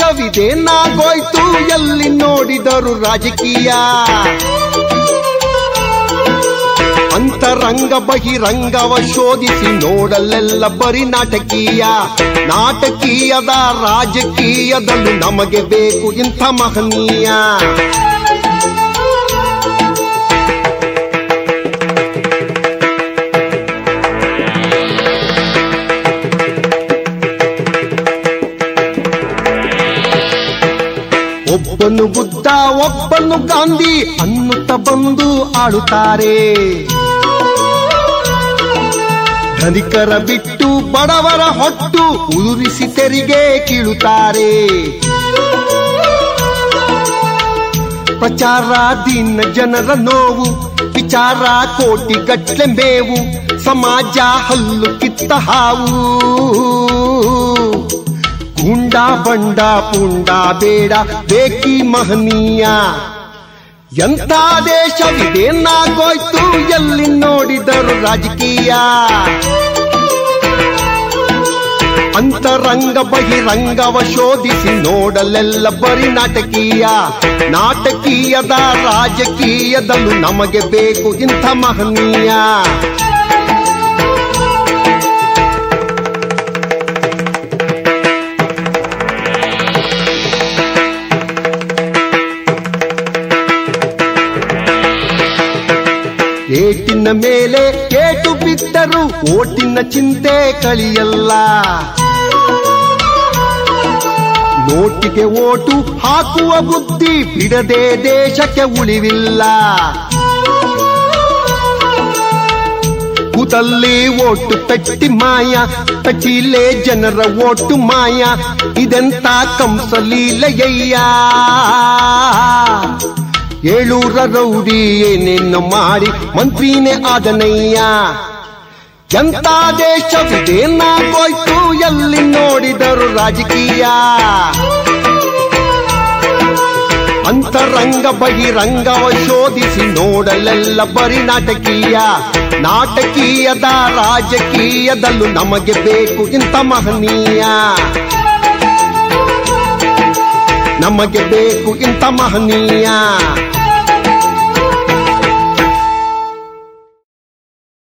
ದೇಶವಿದೇನಾಗೋಯ್ತು ಎಲ್ಲಿ ನೋಡಿದರು ರಾಜಕೀಯ ಅಂತರಂಗ ಬಹಿರಂಗವ ಶೋಧಿಸಿ ನೋಡಲೆಲ್ಲ ಬರಿ ನಾಟಕೀಯ ನಾಟಕೀಯದ ರಾಜಕೀಯದಲ್ಲೂ ನಮಗೆ ಬೇಕು ಇಂಥ ಮಹನೀಯ ಒಬ್ಬನು ಬುದ್ಧ ಒಬ್ಬನು ಗಾಂಧಿ ಅನ್ನುತ್ತ ಬಂದು ಆಡುತ್ತಾರೆ ಧನಿಕರ ಬಿಟ್ಟು ಬಡವರ ಹೊಟ್ಟು ಉದುರಿಸಿ ತೆರಿಗೆ ಕೀಳುತ್ತಾರೆ ಪ್ರಚಾರ ದೀನ ಜನರ ನೋವು ವಿಚಾರ ಕೋಟಿ ಗಟ್ಲೆ ಮೇವು ಸಮಾಜ ಹಲ್ಲು ಕಿತ್ತ ಹಾವು ಗುಂಡ ಬಂಡ ಪುಂಡ ಬೇಡ ಬೇಕಿ ಮಹನೀಯ ಎಂಥ ದೇಶವಿದೇನಾಗೋಯ್ತು ಎಲ್ಲಿ ನೋಡಿದರು ರಾಜಕೀಯ ಅಂತರಂಗ ಬಹಿರಂಗವ ಶೋಧಿಸಿ ನೋಡಲೆಲ್ಲ ಬರಿ ನಾಟಕೀಯ ನಾಟಕೀಯದ ರಾಜಕೀಯದಲ್ಲೂ ನಮಗೆ ಬೇಕು ಇಂಥ ಮಹನೀಯ ಏಟಿನ ಮೇಲೆ ಏಟು ಬಿದ್ದರು ಓಟಿನ ಚಿಂತೆ ಕಳಿಯಲ್ಲ ನೋಟಿಗೆ ಓಟು ಹಾಕುವ ಬುದ್ಧಿ ಬಿಡದೆ ದೇಶಕ್ಕೆ ಉಳಿವಿಲ್ಲ ಕೂತಲ್ಲಿ ಓಟು ಪೆಟ್ಟಿ ಮಾಯ ಪೆಟ್ಟಿಲೆ ಜನರ ಓಟು ಮಾಯ ಇದೆಂತ ಕಂಸಲೀಲೆಯಯ್ಯ ಏಳೂರ ರೌಡಿ ಏನೇನು ಮಾಡಿ ಮಂತ್ರಿನೇ ಆದನಯ್ಯ ಎಂತ ದೇಶವಿದೇನಾಗೋಯ್ತು ಎಲ್ಲಿ ನೋಡಿದರು ರಾಜಕೀಯ ಅಂತರಂಗ ಬಹಿರಂಗವ ಶೋಧಿಸಿ ನೋಡಲೆಲ್ಲ ಬರಿ ನಾಟಕೀಯ ನಾಟಕೀಯದ ರಾಜಕೀಯದಲ್ಲೂ ನಮಗೆ ಬೇಕು ಇಂಥ ಮಹನೀಯ ನಮಗೆ ಬೇಕು ಇಂಥ ಮಹನೀಯ